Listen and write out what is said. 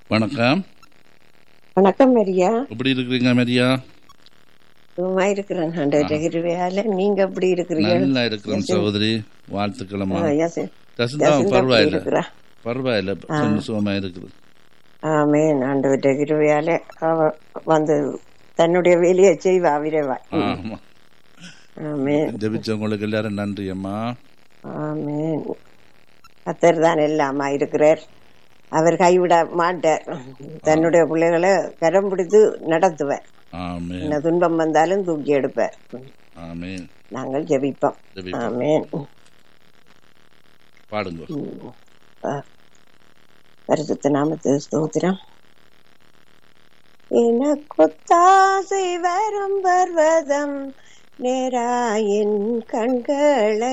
வணக்கம் வணக்கம் மரியா எப்படி இருக்கிறீங்க மரியா சும்மா இருக்கிறேன் ஆண்டவர்கிட்ட கிருபையால நீங்க எப்படி இருக்கிறீங்க நல்லா இருக்கிறேன் சகோதரி வாழ்த்துக்கிழமா ஆ, யசி- ஜசந்தா யசிந்தா எப்படி பரவாயில்ல இருக்கிறா? பரவாயில்ல சொந்த சுகமா இருக்குது ஆமென் ஆண்டவர்கிட்ட கிருபையால அவ வந்து தன்னுடைய வேலையை செய்வா விரைவா ஆமா ஆமென் ஜெபிச்சவங்களுக்கு எல்லாரும் நன்றி அம்மா ஆமென் கத்தர் தான் எல்லாமா இருக்கிறார் அவர் கைவிட மாட்டார் தன்னுடைய பிள்ளைகளை கரம் பிடித்து நடத்துவார் ஆமே என்ன துன்பம் வந்தாலும் தூக்கி எடுப்பார் ஆமேன் நாங்கள் ஜெபிப்போம் ஜெபிப்போம். ஆமென் பாடுங்க பரிசுத்த நாமத்து ஸ்தோத்திரம் எனக்கொத்தாசை வரும் பர்வதம் நேராயின் கண்களை